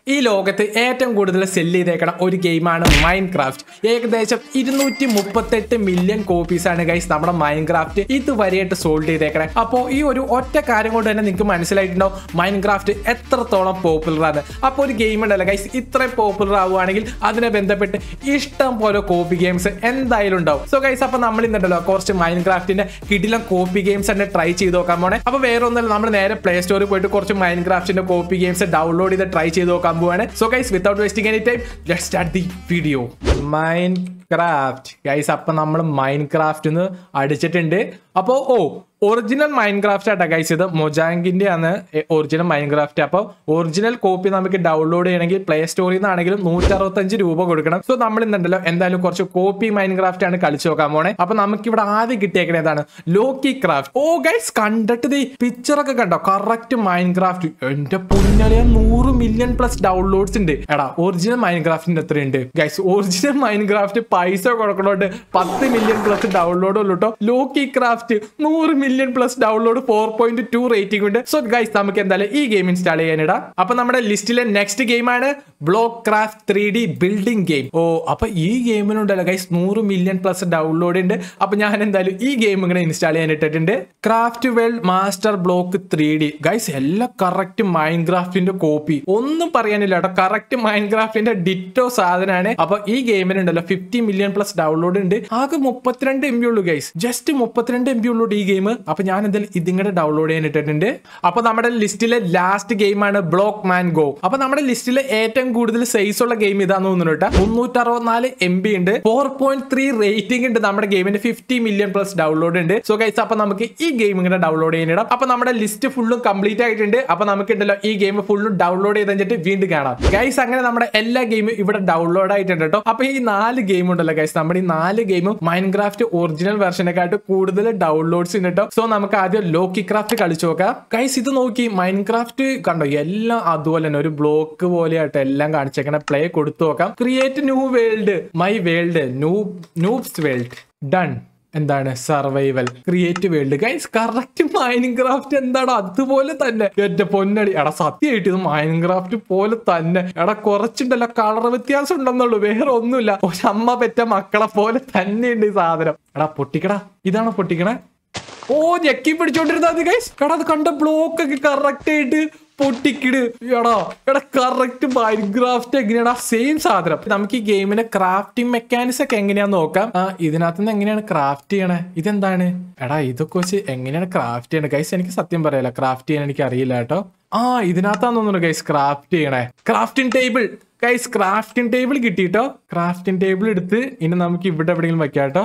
ഈ ലോകത്ത് ഏറ്റവും കൂടുതൽ സെല്ല് ചെയ്തേക്കണ ഒരു ഗെയിമാണ് മൈൻ ക്രാഫ്റ്റ് ഏകദേശം ഇരുന്നൂറ്റി മുപ്പത്തെട്ട് മില്യൺ കോപ്പീസ് ആണ് ഗൈസ് നമ്മുടെ മൈൻ ക്രാഫ്റ്റ് ഇതുവരെയായിട്ട് സോൾവ് ചെയ്തേക്കണേ അപ്പോൾ ഈ ഒരു ഒറ്റ കാര്യം കൊണ്ട് തന്നെ നിങ്ങൾക്ക് മനസ്സിലായിട്ടുണ്ടാവും മൈൻ ക്രാഫ്റ്റ് എത്രത്തോളം പോപ്പുലർ ആണ് അപ്പോൾ ഒരു ഗെയിം ഉണ്ടല്ലോ ഗൈസ് ഇത്രയും പോപ്പുലർ ആവുകയാണെങ്കിൽ അതിനെ ബന്ധപ്പെട്ട് ഇഷ്ടം പോലെ കോപ്പി ഗെയിംസ് എന്തായാലും ഉണ്ടാവും സോ ഗൈസ് അപ്പോൾ നമ്മൾ ഇന്നുണ്ടല്ലോ കുറച്ച് മൈൻ ക്രാഫ്റ്റിന്റെ കിടിലം കോപ്പി ഗെയിംസ് തന്നെ ട്രൈ ചെയ്ത് നോക്കാൻ പോണേ അപ്പോൾ വേറെ ഒന്നല്ല നമ്മൾ നേരെ പ്ലേ സ്റ്റോറിൽ പോയിട്ട് കുറച്ച് മൈൻ ക്രാഫ്റ്റിന്റെ കോപ്പി ഗെയിംസ് ഡൗൺലോഡ് ചെയ്ത് ട്രൈ ചെയ്ത് നോക്കാൻ പോവാണ് so guys without wasting any time let start the video Minecraft guys അപ്പൊ നമ്മൾ മൈൻ ക്രാഫ്റ്റ് അടിച്ചിട്ടുണ്ട് അപ്പോ ഓ ഒറിജിനൽ മൈൻ ക്രാഫ്റ്റ് ആട്ടാ ഗൈസ് ഇത് മൊജാങ്കിന്റെ ആണ് ഒറിജിനൽ മൈൻ ക്രാഫ്റ്റ് അപ്പോൾ ഒറിജിനൽ കോപ്പി നമുക്ക് ഡൗൺലോഡ് ചെയ്യണമെങ്കിൽ പ്ലേ സ്റ്റോറിൽ നിന്നാണെങ്കിലും നൂറ്റി അറുപത്തഞ്ച് രൂപ കൊടുക്കണം സോ നമ്മൾ ഇന്നുണ്ടല്ലോ എന്തായാലും കുറച്ച് കോപ്പി മൈൻ ക്രാഫ്റ്റ് ആണ് കളിച്ചു നോക്കാൻ പോണേ അപ്പൊ നമുക്ക് ഇവിടെ ആദ്യം കിട്ടിയേക്കണ ഏതാണ് ലോക്കി ക്രാഫ്റ്റ് ഓ ഗൈസ് കണ്ടിട്ട് ദേ പിക്ചർ ഒക്കെ കണ്ടോ കറക്റ്റ് മൈൻ ക്രാഫ്റ്റ് എന്റെ പൊന്നളിയ നൂറ് മില്യൺ പ്ലസ് ഡൗൺലോഡ്സ് ഉണ്ട് എടാ ഒറിജിനൽ മൈൻ ക്രാഫ്റ്റിന്റെ എത്രയുണ്ട് ഗൈസ് ഒറിജിനൽ മൈൻ ക്രാഫ്റ്റ് പൈസ കൊടുക്കണോണ്ട് പത്ത് മില്യൺ പ്ലസ് ഡൗൺലോഡ് ഉള്ളൂ കേട്ടോ ലോക്കി ക്രാഫ്റ്റ് നൂറ് million plus download four point two rating ഉണ്ട് സോ ഗൈസ് നമുക്ക് എന്തായാലും ഈ ഗെയിം ഇൻസ്റ്റാൾ ചെയ്യാനിടാം അപ്പൊ നമ്മുടെ ലിസ്റ്റിലെ നെക്സ്റ്റ് ഗെയിമാണ് block craft three D building game ഓ അപ്പൊ ഈ ഗെയിമിനുണ്ടല്ലോ ഗൈസ് നൂറ് മില്യൺ പ്ലസ് ഡൗൺലോഡ് ഉണ്ട് അപ്പൊ ഞാൻ എന്തായാലും ഈ ഗെയിം ഇങ്ങനെ ഇൻസ്റ്റാൾ ചെയ്യാൻ ഇട്ടിട്ടുണ്ട് craft world master block three D guys എല്ലാം കറക്റ്റ് മൈൻഡ് ക്രാഫ്റ്റിന്റെ കോപ്പി ഒന്നും പറയാനില്ല കേട്ടോ കറക്റ്റ് മൈൻഡ് ക്രാഫ്റ്റിന്റെ ഡിറ്റോ സാധനമാണ് അപ്പൊ ഈ ഗെയിമിനുണ്ടല്ലോ ഫിഫ്റ്റി മില്യൺ പ്ലസ് ഡൗൺലോഡ് ഉണ്ട് ആകെ മുപ്പത്തിരണ്ട് എം ബി ഉള്ളൂ ഗൈസ് ജസ്റ്റ് മുപ്പത്തിരണ്ട് എം ബി ഉള്ളൂ ഈ ഗെയിം അപ്പൊ ഞാൻ എന്തായാലും ഇതിങ്ങടെ ഡൗൺലോഡ് ചെയ്യാൻ ഇട്ടിട്ടുണ്ട് അപ്പൊ നമ്മുടെ ലിസ്റ്റിലെ ലാസ്റ്റ് ഗെയിമാണ് ബ്ലോക്ക് മാൻ ഗോ അപ്പൊ നമ്മുടെ ലിസ്റ്റിലെ ഏറ്റവും കൂടുതൽ സൈസ് ഉള്ള ഗെയിം ഇതാന്ന് തോന്നുന്നു കേട്ടോ മുന്നൂറ്റി അറുപത്തിനാല് എം ബി ഉണ്ട് ഫോർ പോയിന്റ് ത്രീ റേറ്റിംഗ് ഉണ്ട് നമ്മുടെ ഗെയിമിന്റെ ഫിഫ്റ്റി മില്യൺ പ്ലസ് ഡൗൺലോഡ് ഉണ്ട് സോ ഗൈസ് അപ്പൊ നമുക്ക് ഈ ഗെയിം ഇങ്ങനെ ഡൗൺലോഡ് ചെയ്യാനിടാം അപ്പൊ നമ്മുടെ ലിസ്റ്റ് ഫുള്ളും കംപ്ലീറ്റ് ആയിട്ടുണ്ട് അപ്പൊ നമുക്ക് ഉണ്ടല്ലോ ഈ ഗെയിം ഫുള്ളും ഡൗൺലോഡ് ചെയ്ത് കഴിഞ്ഞിട്ട് വീണ്ടും കാണാം ഗൈസ് അങ്ങനെ നമ്മുടെ എല്ലാ ഗെയിമും ഇവിടെ ഡൗൺലോഡ് ആയിട്ടുണ്ട് കേട്ടോ അപ്പൊ ഈ നാല് ഗെയിം ഉണ്ടല്ലോ ഗൈസ് നമ്മുടെ ഈ നാല് ഗെയിമും മൈൻക്രാഫ്റ്റ് ഒറിജിനൽ വെർഷനെക്കാട്ട് കൂടുതൽ ഡൗൺലോഡ്സ് ഉണ്ട് കേട്ടോ സോ നമുക്ക് ആദ്യം ലോക്കി ക്രാഫ്റ്റ് കളിച്ചു നോക്കാം ഗൈസ് ഇത് നോക്കി മൈൻക്രാഫ്റ്റ് കണ്ടോ എല്ലാം അതുപോലെ തന്നെ ഒരു ബ്ലോക്ക് പോലെയായിട്ട് എല്ലാം കാണിച്ചേക്കണ പ്ലേ കൊടുത്തു നോക്കാം create new world my world new noobs world done എന്താണ് survival create world guys correct Minecraft എന്താണോ അതുപോലെ തന്നെ എന്റെ പൊന്നടി എടാ സത്യമായിട്ട് ഇത് മൈനിങ് ക്രാഫ്റ്റ് പോലെ തന്നെ എടാ കുറച്ചുണ്ടല്ലോ കളർ വ്യത്യാസം ഉണ്ടെന്നുള്ളൂ വേറെ ഒന്നുമില്ല ഒരമ്മ പെറ്റ മക്കളെ പോലെ തന്നെയുണ്ട് ഈ സാധനം എടാ പൊട്ടിക്കടാ ഇതാണോ പൊട്ടിക്കണേ ഓ ഞെക്കി പിടിച്ചോണ്ടിരുന്നത് ഗൈസ് എടാ അത് കണ്ട ബ്ലോക്ക് ഒക്കെ കറക്റ്റ് ആയിട്ട് പൊട്ടിക്കിട് എടാ എടാ കറക്റ്റ് മൈൻക്രാഫ്റ്റ് എങ്ങനെയാടാ സെയിം സാധനം നമുക്ക് ഈ ഗെയിമിന്റെ ക്രാഫ്റ്റിംഗ് മെക്കാനിക്സ് ഒക്കെ എങ്ങനെയാന്ന് നോക്കാം ആ ഇതിനകത്ത് നിന്ന് എങ്ങനെയാണ് ക്രാഫ്റ്റ് ചെയ്യണേ ഇതെന്താണ് എടാ ഇതൊക്കെ വെച്ച് എങ്ങനെയാണ് ക്രാഫ്റ്റ് ചെയ്യണേ ഗൈസ് എനിക്ക് സത്യം പറയാല ക്രാഫ്റ്റ് ചെയ്യാൻ എനിക്ക് അറിയില്ല കേട്ടോ ആ ഇതിനകത്താന്ന് തോന്നുന്നു ഗൈസ് ക്രാഫ്റ്റ് ചെയ്യണേ crafting table guys crafting table കിട്ടിട്ടോ ക്രാഫ്റ്റിംഗ് ടേബിൾ എടുത്ത് ഇനി നമുക്ക് ഇവിടെ എവിടെയെങ്കിലും വെക്കാം കേട്ടോ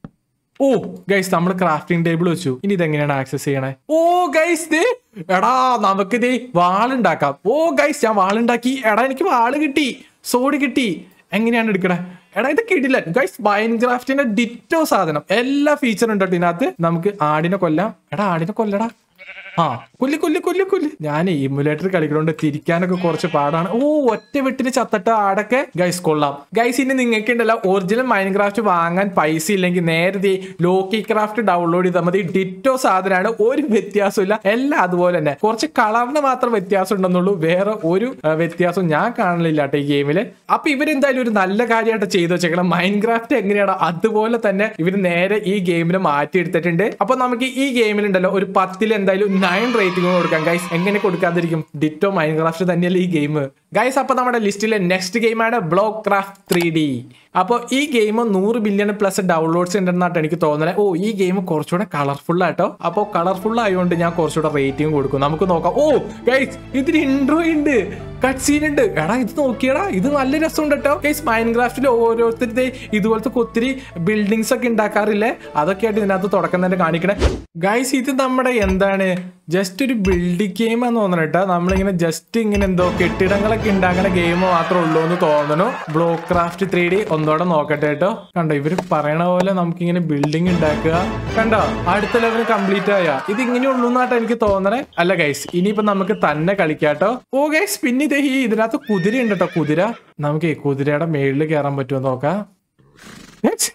ഓ ഗൈസ് നമ്മൾ ക്രാഫ്റ്റിംഗ് ടേബിൾ വെച്ചു ഇനി ഇതെങ്ങനെയാണ് ആക്സസ് ചെയ്യണേ ഓ ഗൈസ് ദേ എടാ നമുക്ക് ദേ വാളുണ്ടാക്കാം ഓ ഗൈസ് ഞാൻ വാളുണ്ടാക്കി എടാ എനിക്ക് വാള് കിട്ടി സോഡ് കിട്ടി എങ്ങനെയാണ് എടുക്കണേ എടാ ഇത് കിട്ടില്ല ഗൈസ് മൈൻക്രാഫ്റ്റിന്റെ ഡിറ്റോ സാധനം എല്ലാ ഫീച്ചറും ഉണ്ട് കേട്ടോ ഇതിനകത്ത് നമുക്ക് ആടിനെ കൊല്ലാം എടാ ആടിനെ കൊല്ലടാ ആ കൊല്ലി കൊല്ലി കൊല്ലി കൊല്ലി ഞാൻ ഇമുലേറ്റർ കളിക്കണോണ്ട് തിരിക്കാനൊക്കെ കുറച്ച് പാടാണ് ഓ ഒറ്റ വെട്ടിന് ചത്തട്ട ആടൊക്കെ ഗൈസ് കൊള്ളാം ഗൈസ് ഇനി നിങ്ങൾക്ക് ഉണ്ടല്ലോ ഒറിജിനൽ മൈൻക്രാഫ്റ്റ് വാങ്ങാൻ പൈസ ഇല്ലെങ്കിൽ നേരത്തെ ലോക്കി ക്രാഫ്റ്റ് ഡൗൺലോഡ് ചെയ്താൽ മതി ഡിറ്റോ സാധനമാണ് ഒരു വ്യത്യാസമില്ല എല്ലാം അതുപോലെ തന്നെ കുറച്ച് കളറിന് മാത്രം വ്യത്യാസം ഉണ്ടെന്നുള്ളൂ വേറെ ഒരു ആ, വ്യത്യാസവും ഞാൻ കാണലില്ല കേട്ടോ ഈ ഗെയിമില് അപ്പൊ ഇവരെന്തായാലും ഒരു നല്ല കാര്യമായിട്ട് ചെയ്തു വെച്ചേക്കണം മൈൻക്രാഫ്റ്റ് എങ്ങനെയാണ് അതുപോലെ തന്നെ ഇവർ നേരെ ഈ ഗെയിമിന് മാറ്റി എടുത്തിട്ടുണ്ട് അപ്പൊ നമുക്ക് ഈ ഗെയിമിലുണ്ടല്ലോ ഒരു പത്തിൽ എന്തായാലും നയൻ റേറ്റിംഗ് കൊടുക്കാം ഗൈസ് എങ്ങനെ കൊടുക്കാതിരിക്കും ഡിറ്റോ മൈൻക്രാഫ്റ്റ് തന്നെയല്ലേ ഈ ഗെയിം ഗൈസ് അപ്പൊ നമ്മുടെ ലിസ്റ്റിലെ നെക്സ്റ്റ് ഗെയിമാണ് ബ്ലോക്ക് ക്രാഫ്റ്റ് ത്രീ ഡി അപ്പോൾ ഈ ഗെയിം നൂറ് ബില്യൺ പ്ലസ് ഡൗൺലോഡ്സ് ഉണ്ടെന്നായിട്ട് എനിക്ക് തോന്നുന്നത് ഓ ഈ ഗെയിം കുറച്ചുകൂടെ കളർഫുൾ ആട്ടോ അപ്പോൾ കളർഫുൾ ആയതുകൊണ്ട് ഞാൻ കുറച്ചുകൂടെ റേറ്റിംഗ് കൊടുക്കും നമുക്ക് നോക്കാം ഓ ഗൈസ് ഇതിന് ഇൻട്രോ ഉണ്ട് കട്ട് സീൻ ഉണ്ട് എടാ ഇത് നോക്കിയടാ ഇത് നല്ല രസമുണ്ട് കേട്ടോ ഗൈസ് മൈൻക്രാഫ്റ്റിൽ ഓരോരുത്തരുടെ ഇതുപോലത്തെ ഒത്തിരി ബിൽഡിങ്സ് ഒക്കെ ഉണ്ടാക്കാറില്ലേ അതൊക്കെയായിട്ട് ഇതിനകത്ത് തുടക്കം തന്നെ കാണിക്കണേ ഗൈസ് ഇത് നമ്മുടെ എന്താണ് ജസ്റ്റ് ഒരു ബിൽഡിംഗ് ഗെയിം എന്ന് തോന്നണം കേട്ടോ നമ്മളിങ്ങനെ ജസ്റ്റ് ഇങ്ങനെ എന്തോ കെട്ടിടങ്ങളൊക്കെ ഉണ്ടാക്കുന്ന ഗെയിം മാത്രമേ ഉള്ളൂ എന്ന് തോന്നുന്നു ബ്ലോക്ക് ക്രാഫ്റ്റ് ത്രീ ഡി ഒന്നോടെ നോക്കട്ടെ കേട്ടോ കണ്ടോ ഇവര് പറയണ പോലെ നമുക്കിങ്ങനെ ബിൽഡിംഗ് ഉണ്ടാക്കുക കണ്ടോ അടുത്ത ലെവൽ കംപ്ലീറ്റ് ആയ ഇത് ഇങ്ങനെ ഉള്ളൂ എന്നാട്ടോ എനിക്ക് തോന്നണേ അല്ല ഗൈസ് ഇനിയിപ്പോ നമുക്ക് തന്നെ കളിക്കാട്ടോ ഓ ഗൈസ് പിന്നെ ഇത് ഈ ഇതിനകത്ത് കുതിര ഉണ്ട് കേട്ടോ കുതിര നമുക്ക് ഈ കുതിരയുടെ മേളിൽ കയറാൻ പറ്റുമോ നോക്കാം കുതിര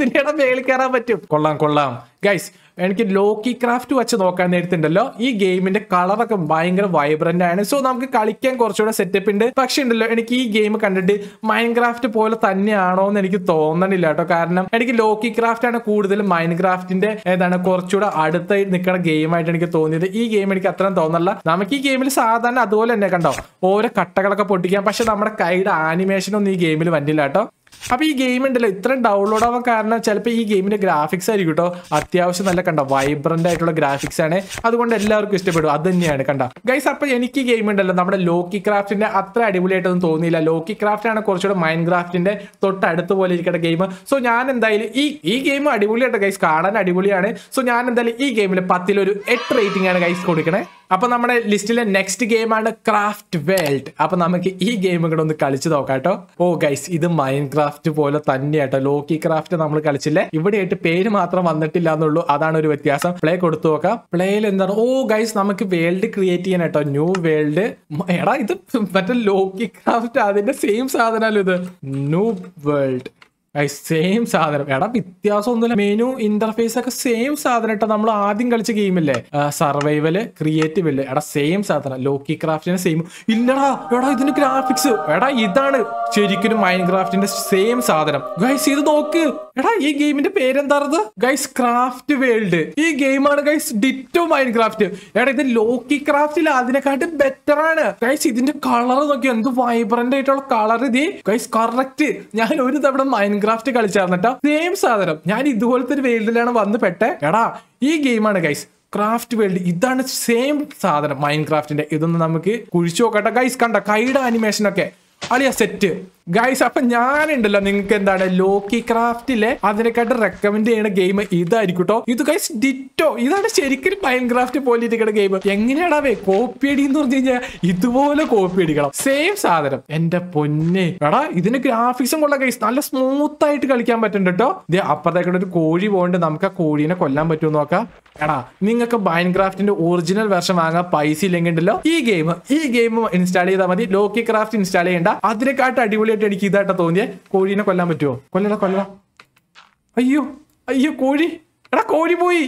കുതിരയുടെ മേളിൽ കയറാൻ പറ്റും കൊള്ളാം കൊള്ളാം ഗൈസ് എനിക്ക് ലോക്കി ക്രാഫ്റ്റ് വെച്ച് നോക്കാൻ നേരത്തുണ്ടല്ലോ ഈ ഗെയിമിന്റെ കളറൊക്കെ ഭയങ്കര വൈബ്രന്റ് ആണ് സോ നമുക്ക് കളിക്കാൻ കുറച്ചുകൂടെ സെറ്റപ്പ് ഉണ്ട് പക്ഷെ ഉണ്ടല്ലോ എനിക്ക് ഈ ഗെയിം കണ്ടിട്ട് മൈൻഡ് ക്രാഫ്റ്റ് പോലെ തന്നെയാണോ എന്ന് എനിക്ക് തോന്നണില്ല കേട്ടോ കാരണം എനിക്ക് ലോക്കി ക്രാഫ്റ്റ് ആണ് കൂടുതൽ മൈൻഡ് ക്രാഫ്റ്റിന്റെ ഏതാണ് കുറച്ചുകൂടെ അടുത്ത് നിൽക്കുന്ന ഗെയിമായിട്ട് എനിക്ക് തോന്നിയത് ഈ ഗെയിം എനിക്ക് അത്രയും തോന്നല്ല നമുക്ക് ഈ ഗെയിമിൽ സാധാരണ അതുപോലെ തന്നെ കണ്ടോ ഓരോ കട്ടകളൊക്കെ പൊട്ടിക്കാം പക്ഷെ നമ്മുടെ കൈയുടെ ആനിമേഷൻ ഒന്നും ഈ ഗെയിമിൽ വന്നില്ല കേട്ടോ അപ്പൊ ഈ ഗെയിം ഉണ്ടല്ലോ ഇത്രയും ഡൗൺലോഡ് ആവാൻ കാരണം ചിലപ്പോൾ ഈ ഗെയിമിന്റെ ഗ്രാഫിക്സ് ആയിരിക്കും കേട്ടോ അത്യാവശ്യം നല്ല കണ്ട വൈബ്രന്റ് ആയിട്ടുള്ള ഗ്രാഫിക്സ് ആണ് അതുകൊണ്ട് എല്ലാവർക്കും ഇഷ്ടപ്പെടും അത് തന്നെയാണ് കണ്ട ഗൈസ് അപ്പൊ എനിക്ക് ഈ ഗെയിം ഉണ്ടല്ലോ നമ്മുടെ ലോക്കി ക്രാഫ്റ്റിന്റെ അത്ര അടിപൊളിയായിട്ടൊന്നും തോന്നിയില്ല ലോക്കി ക്രാഫ്റ്റ് ആണ് കുറച്ചുകൂടെ മൈൻഡ് ക്രാഫ്റ്റിന്റെ തൊട്ടടുത്ത് പോലെ ഇരിക്കുന്ന ഗെയിം സോ ഞാൻ എന്തായാലും ഈ ഈ ഗെയിം അടിപൊളിയായിട്ട് ഗൈസ് കാണാൻ അടിപൊളിയാണ് സോ ഞാൻ എന്തായാലും ഈ ഗെയിമിൽ പത്തിലൊരു എട്ട് റേറ്റിംഗ് ആണ് ഗൈസ് കൊടുക്കണേ അപ്പൊ നമ്മുടെ ലിസ്റ്റിലെ നെക്സ്റ്റ് ഗെയിമാണ് ക്രാഫ്റ്റ് വേൾഡ് അപ്പൊ നമുക്ക് ഈ ഗെയിം കൂടെ ഒന്ന് കളിച്ചു നോക്കാം കേട്ടോ ഓ ഗൈസ് ഇത് മൈൻഡ് ക്രാഫ്റ്റ് പോലെ തന്നെയാട്ടോ ലോക്കി ക്രാഫ്റ്റ് നമ്മൾ കളിച്ചില്ലേ ഇവിടെയായിട്ട് പേര് മാത്രം വന്നിട്ടില്ല എന്നുള്ളൂ അതാണ് ഒരു വ്യത്യാസം പ്ലേ കൊടുത്തു നോക്കാം പ്ലേയിൽ എന്താണ് ഓ ഗൈസ് നമുക്ക് വേൾഡ് ക്രിയേറ്റ് ചെയ്യാൻ കേട്ടോ ന്യൂ വേൾഡ് എടാ ഇത് മറ്റേ ലോക്കി ക്രാഫ്റ്റ് അതിന്റെ സെയിം സാധനമല്ലോ ഇത് ന്യൂ വേൾഡ് സെയിം സാധനം എടാ വ്യത്യാസം ഒന്നുമില്ല മെനു ഇന്റർഫേസ് ഒക്കെ സെയിം സാധനം ഇട്ടാ നമ്മൾ ആദ്യം കളിച്ച ഗെയിമില്ലേ സർവൈവല് ക്രിയേറ്റീവ് ഇല്ലേ എടാ സെയിം സാധനം ലോക്കി ക്രാഫ്റ്റിന് സെയിം ഇല്ലടാ എടാ ഇതിന് ഗ്രാഫിക്സ് എടാ ഇതാണ് ശരിക്കും മൈൻഡ് ക്രാഫ്റ്റിന്റെ സെയിം സാധനം ഗൈസ് ഇത് നോക്ക് എടാ ഈ ഗെയിമിന്റെ പേരെന്താണത് ഗൈസ് ക്രാഫ്റ്റ് വേൾഡ് ഈ ഗെയിമാണ് ഗൈസ് ഡിറ്റോ മൈൻഡ് ക്രാഫ്റ്റ് എടാ ഇത് ലോക്കി ക്രാഫ്റ്റിൽ അതിനെക്കാട്ടും ബെറ്റർ ആണ് ഗൈസ് ഇതിന്റെ കളർ നോക്കി എന്ത് വൈബ്രന്റ് ആയിട്ടുള്ള കളർ ഇത് ഗൈസ് കറക്റ്റ് ഞാൻ ഒരു തവണ മൈൻഡ് ക്രാഫ്റ്റ് കളിച്ചാർന്നിട്ടോ സെയിം സാധനം ഞാൻ ഇതുപോലത്തെ ഒരു വേൾഡിലാണ് വന്ന് പെട്ടെ എടാ ഈ ഗെയിമാണ് ഗൈസ് ക്രാഫ്റ്റ് വേൾഡ് ഇതാണ് സെയിം സാധനം മൈൻഡ് ക്രാഫ്റ്റിന്റെ ഇതൊന്ന് നമുക്ക് കുഴിച്ചു നോക്കട്ടെ ഗൈസ് കണ്ട കൈയുടെ അനിമേഷൻ ഒക്കെ അളിയ സെറ്റ് ഗൈസ് അപ്പൊ ഞാനുണ്ടല്ലോ നിങ്ങൾക്ക് എന്താണ് ലോക്കി ക്രാഫ്റ്റിലെ അതിനെക്കാട്ട് റെക്കമെൻഡ് ചെയ്യുന്ന ഗെയിം ഇതായിരിക്കും കേട്ടോ ഇത് ഗൈസ് ഡിറ്റോ ഇതാണ് ശരിക്കും മൈൻഡ് ക്രാഫ്റ്റ് പോലെ ഇരിക്കുന്ന ഗെയിം എങ്ങനെയാടാവേ കോപ്പി അടി എന്ന് പറഞ്ഞു കഴിഞ്ഞാൽ ഇതുപോലെ കോപ്പി അടിക്കണം സെയിം സാധനം എന്റെ പൊന്നെ എടാ ഇതിന് ഗ്രാഫിക്സും കൊള്ള ഗൈസ് നല്ല സ്മൂത്ത് ആയിട്ട് കളിക്കാൻ പറ്റുന്നുണ്ട് കേട്ടോ ഇത് അപ്പുറത്തേക്കൂടെ ഒരു കോഴി പോകണ്ട് നമുക്ക് ആ കോഴീനെ കൊല്ലാൻ പറ്റുമോ നോക്കാം എടാ നിങ്ങൾക്ക് മൈൻഡ് ക്രാഫ്റ്റിന്റെ ഒറിജിനൽ വെർഷൻ വാങ്ങാൻ പൈസ ഇല്ലെങ്കിൽ ഉണ്ടല്ലോ ഈ ഗെയിം ഈ ഗെയിം ഇൻസ്റ്റാൾ ചെയ്താൽ മതി ലോക്കി ക്രാഫ്റ്റ് ഇൻസ്റ്റാൾ ചെയ്യേണ്ട അതിനെക്കാട്ട് അടിപൊളിയായിട്ട് എനിക്ക് ഇതായിട്ട് തോന്നിയേ കോഴീനെ കൊല്ലാൻ പറ്റുമോ കൊല്ലടാ കൊല്ലടാ അയ്യോ അയ്യോ കോഴി എടാ കോഴി പോയി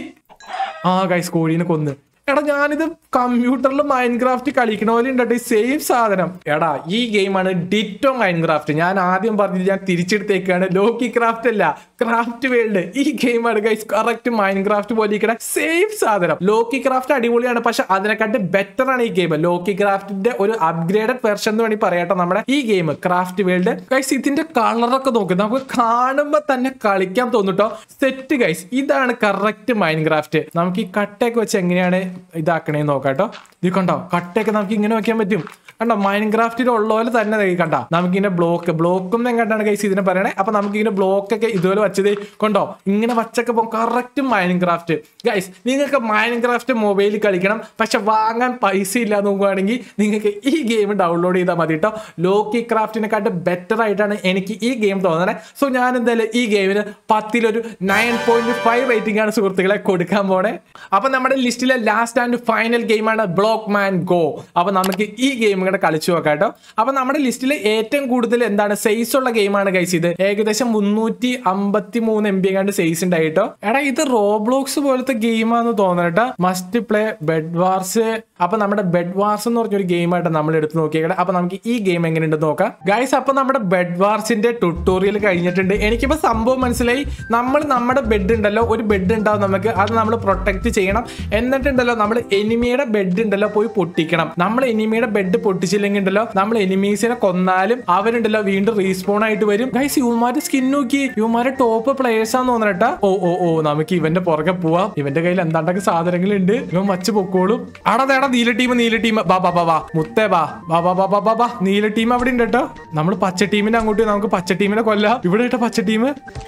ആ ഗൈസ് കോഴീനെ കൊന്ന് എടാ ഞാനിത് കമ്പ്യൂട്ടറിൽ മൈൻഡ് ക്രാഫ്റ്റ് കളിക്കണ പോലെ ഉണ്ടട്ടെ സെയിം സാധനം എടാ ഈ ഗെയിമാണ് ഡിറ്റോ മൈൻഡ് ക്രാഫ്റ്റ് ഞാൻ ആദ്യം പറഞ്ഞത് ഞാൻ തിരിച്ചെടുത്തേക്കാണ് ലോക്കി ക്രാഫ്റ്റ് അല്ല ക്രാഫ്റ്റ് വേൾഡ് ഈ ഗെയിമാണ് ഗൈസ് കറക്റ്റ് മൈൻഡ് ക്രാഫ്റ്റ് പോലെ ഇരിക്കണ സെയിം സാധനം ലോക്കി ക്രാഫ്റ്റ് അടിപൊളിയാണ് പക്ഷെ അതിനെക്കാട്ട് ബെറ്റർ ആണ് ഈ ഗെയിം ലോക്കി ക്രാഫ്റ്റിന്റെ ഒരു അപ്ഗ്രേഡഡ് വെർഷൻ എന്ന് വേണമെങ്കിൽ പറയട്ടെ നമ്മുടെ ഈ ഗെയിം ക്രാഫ്റ്റ് വേൾഡ് ഗൈസ് ഇതിന്റെ കളറൊക്കെ നോക്ക് നമുക്ക് കാണുമ്പോ തന്നെ കളിക്കാൻ തോന്നുട്ടോ സെറ്റ് ഗൈസ് ഇതാണ് കറക്റ്റ് മൈൻഡ് ക്രാഫ്റ്റ് നമുക്ക് ഈ കട്ടയൊക്കെ വെച്ച് എങ്ങനെയാണ് ഇതാക്കണേന്ന് നോക്കാം കേട്ടോ ഇത് കണ്ടോ കട്ടയൊക്കെ നമുക്ക് ഇങ്ങനെ വെക്കാൻ പറ്റും കണ്ടോ മൈൻഡ് ക്രാഫ്റ്റിൽ ഉള്ള പോലെ തന്നെ ദേ കണ്ട നമുക്കിങ്ങനെ ബ്ലോക്ക് ബ്ലോക്കും എങ്ങോട്ടാണ് ഗൈസ് ഇതിനെ പറയണേ അപ്പൊ നമുക്ക് ഇങ്ങനെ ബ്ലോക്ക് ഒക്കെ ഇതുപോലെ വെച്ചത് കൊണ്ടോ ഇങ്ങനെ വച്ചൊക്കെ പോകും കറക്റ്റ് മൈൻഡ് ക്രാഫ്റ്റ് ഗൈസ് നിങ്ങൾക്ക് മൈൻഡ് ക്രാഫ്റ്റ് മൊബൈലിൽ കളിക്കണം പക്ഷെ വാങ്ങാൻ പൈസ ഇല്ല നോക്കുകയാണെങ്കിൽ നിങ്ങൾക്ക് ഈ ഗെയിം ഡൗൺലോഡ് ചെയ്താൽ മതി കേട്ടോ ലോക്കി ക്രാഫ്റ്റിനെക്കാട്ട് ബെറ്റർ ആയിട്ടാണ് എനിക്ക് ഈ ഗെയിം തോന്നുന്നത് സോ ഞാൻ എന്തായാലും ഈ ഗെയിമിന് പത്തിലൊരു നയൻ പോയിന്റ് ഫൈവ് റേറ്റിംഗ് ആണ് സുഹൃത്തുക്കളെ കൊടുക്കാൻ പോണേ അപ്പൊ നമ്മുടെ ലിസ്റ്റിലെ ലാസ്റ്റ് ആൻഡ് ഫൈനൽ ഗെയിമാണ് ബ്ലോക്ക് മാൻ ഗോ അപ്പൊ നമുക്ക് ഈ ഗെയിം കൂടെ കളിച്ചു നോക്കാം കേട്ടോ അപ്പൊ നമ്മുടെ ലിസ്റ്റിൽ ഏറ്റവും കൂടുതൽ എന്താണ് സൈസ് ഉള്ള ഗെയിമാണ് ഗൈസ് ഇത് ഏകദേശം മുന്നൂറ്റി അമ്പത്തി മൂന്ന് എം ബി കണ്ട് സൈസ് ഉണ്ടായിട്ടോ എടാ ഇത് റോബ്ലോക്സ് പോലത്തെ ഗെയിമാന്ന് തോന്നുന്നു കേട്ടോ മസ്റ്റ് പ്ലേ ബെഡ് വാർസ് അപ്പൊ നമ്മുടെ ബെഡ് വാർസ് എന്ന് പറഞ്ഞൊരു ഗെയിമായിട്ട് നമ്മൾ എടുത്ത് നോക്കിയേക്കട്ടെ അപ്പൊ നമുക്ക് ഈ ഗെയിം എങ്ങനെയുണ്ടെന്ന് നോക്കാം ഗൈസ് അപ്പൊ നമ്മുടെ ബെഡ് വാർസിന്റെ ട്യൂട്ടോറിയൽ കഴിഞ്ഞിട്ടുണ്ട് എനിക്കിപ്പോ സംഭവം മനസ്സിലായി നമ്മൾ നമ്മുടെ ബെഡ് ഉണ്ടല്ലോ ഒരു ബെഡ് ഉണ്ടാവും നമുക്ക് അത് നമ്മൾ പ്രൊട്ടക്ട് ചെയ്യണം എന്നിട്ടുണ്ടല്ലോ നമ്മൾ എനിമിയുടെ ബെഡ് ഉണ്ടല്ലോ പോയി പൊട്ടിക്കണം നമ്മൾ എനിമിയുടെ ബെഡ് പൊട്ടിച്ചില്ലെങ്കിൽ ഉണ്ടല്ലോ നമ്മൾ എനിമീസിനെ കൊന്നാലും അവരുണ്ടല്ലോ വീണ്ടും റീസ്പോൺ ആയിട്ട് വരും ഗൈസ് യുവമാരുടെ സ്കിൻ നോക്കി യുവമാരെ ടോപ്പ് പ്ലേയേഴ്സ് ആന്ന് തോന്നണട്ടാ ഓ ഓ ഓ നമുക്ക് ഇവന്റെ പുറകെ പോവാം ഇവന്റെ കയ്യിൽ എന്താണ്ടൊക്കെ സാധനങ്ങളുണ്ട് ഇവൻ വച്ച് പൊക്കോളും ആടാ തേടാ നീല ടീം നീല ടീം ബാ ബാ ബാ ബാ മുത്തേ ബാ ബാ ബാ ബാ ബാ ബാ ബാ നീല ടീം അവിടെ ഉണ്ട് കേട്ടോ നമ്മൾ പച്ച ടീമിനെ അങ്ങോട്ട് നമുക്ക് പച്ച ടീമിനെ കൊല്ലാം ഇവിടെ കേട്ടോ പച്ച ടീം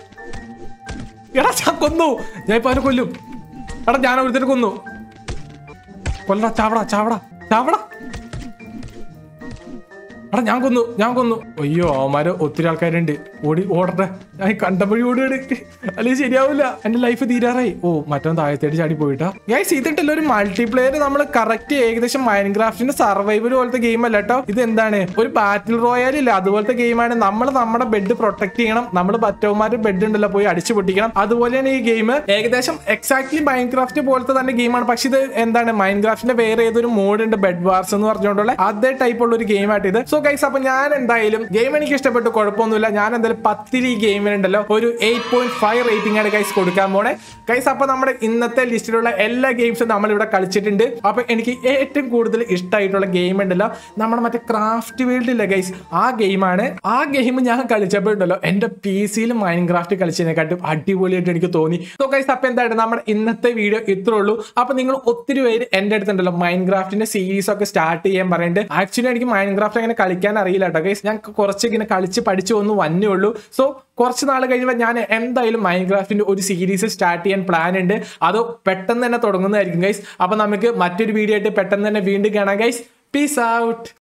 എടാ ഞാൻ കൊന്നു ഞാൻ ഇപ്പൊ അവനെ കൊല്ലും എടാ ഞാൻ ഒരുത്തനെ കൊന്നു കൊല്ലടാ ചാവടാ ചാവടാ ചാവടാ എടാ ഞാൻ കൊന്നു ഞാൻ കൊന്നു അയ്യോ അവന്മാര് ഒത്തിരി ആൾക്കാരുണ്ട് ഓടി ഓടട്ടെ ഞാൻ കണ്ടപ്പോഴി ഓടുകയാണ് അല്ലെങ്കിൽ ശരിയാവില്ല എന്റെ ലൈഫ് തീരാറായി ഓ മറ്റോ താഴത്തേട്ട് ചാടി പോയിട്ടാ ഗൈസ് ഇതിട്ടല്ല ഒരു മൾട്ടിപ്ലെയർ നമ്മൾ കറക്റ്റ് ഏകദേശം മൈൻക്രാഫ്റ്റിന്റെ സർവൈവൽ പോലത്തെ ഗെയിം അല്ല കേട്ടോ ഇത് എന്താണ് ഒരു ബാറ്റിൽ റോയൽ ഇല്ല അതുപോലത്തെ ഗെയിമാണ് നമ്മൾ നമ്മുടെ ബെഡ് പ്രൊട്ടക്ട് ചെയ്യണം നമ്മൾ ബറ്റവന്മാരുടെ ബെഡ് ഉണ്ടല്ലോ പോയി അടിച്ചു പൊട്ടിക്കണം അതുപോലെയാണ് ഈ ഗെയിം ഏകദേശം എക്സാക്ട്ലി മൈൻക്രാഫ്റ്റ് പോലത്തെ തന്നെ ഗെയിമാണ് പക്ഷെ ഇത് എന്താണ് മൈൻക്രാഫ്റ്റിന്റെ വേറെ ഏതൊരു മോഡ് ഉണ്ട് ബെഡ് വാർസ് എന്ന് പറഞ്ഞുകൊണ്ടുള്ള അതേ ടൈപ്പ് ഉള്ള ഒരു ഗെയിം ആയിട്ട് ഇത് സോ ഗൈസ് അപ്പൊ ഞാൻ എന്തായാലും ഗെയിം എനിക്ക് ഇഷ്ടപ്പെട്ടു കുഴപ്പമൊന്നുമില്ല ഞാൻ എന്തായാലും പത്തിൽ ഈ ഗെയിമിനുണ്ടല്ലോ ഒരു എയ്റ്റ് പോയിന്റ് ഫൈവ് റേറ്റിംഗ് ആണ് ഗൈസ് കൊടുക്കാൻ പോണേ ഗൈസ് അപ്പൊ നമ്മുടെ ഇന്നത്തെ ലിസ്റ്റിലുള്ള എല്ലാ ഗെയിംസും നമ്മൾ ഇവിടെ കളിച്ചിട്ടുണ്ട് അപ്പൊ എനിക്ക് ഏറ്റവും കൂടുതൽ ഇഷ്ടമായിട്ടുള്ള ഗെയിം ഉണ്ടല്ലോ നമ്മുടെ മറ്റേ ക്രാഫ്റ്റ് വേൾഡ് ഇല്ല ഗൈസ് ആ ഗെയിമാണ് ആ ഗെയിം ഞാൻ കളിച്ചപ്പോഴുണ്ടല്ലോ എന്റെ പി സിയിൽ മൈൻക്രാഫ്റ്റ് കളിച്ചതിനെക്കാട്ടും അടിപൊളിയായിട്ട് എനിക്ക് തോന്നി സോ ഗൈസ് അപ്പൊ എന്താണ് നമ്മുടെ ഇന്നത്തെ വീഡിയോ ഇത്രേ ഉള്ളൂ അപ്പൊ നിങ്ങൾ ഒത്തിരി പേര് എന്റെ അടുത്തുണ്ടല്ലോ മൈൻക്രാഫ്റ്റിന്റെ സീരീസ് ഒക്കെ സ്റ്റാർട്ട് ചെയ്യാൻ പറയുന്നുണ്ട് ആക്ച്വലി എനിക്ക് മൈൻക്രാഫ്റ്റ് അങ്ങനെ കളിക്കാൻ അറിയില്ല കേട്ടോ ഗൈസ് ഞാൻ കുറച്ച് ഇങ്ങനെ കളിച്ച് പഠിച്ചു വന്ന് വന്നേ ഉള്ളൂ സോ കുറച്ച് നാൾ കഴിയുമ്പോൾ ഞാൻ എന്തായാലും മൈൻക്രാഫ്റ്റിന്റെ ഒരു സീരീസ് സ്റ്റാർട്ട് ചെയ്യാൻ പ്ലാൻ ഉണ്ട് അത് പെട്ടെന്ന് തന്നെ തുടങ്ങുന്നതായിരിക്കും ഗൈസ് അപ്പൊ നമുക്ക് മറ്റൊരു വീഡിയോ ആയിട്ട് പെട്ടെന്ന് തന്നെ വീണ്ടും കാണാം ഗൈസ് പീസ് ഔട്ട്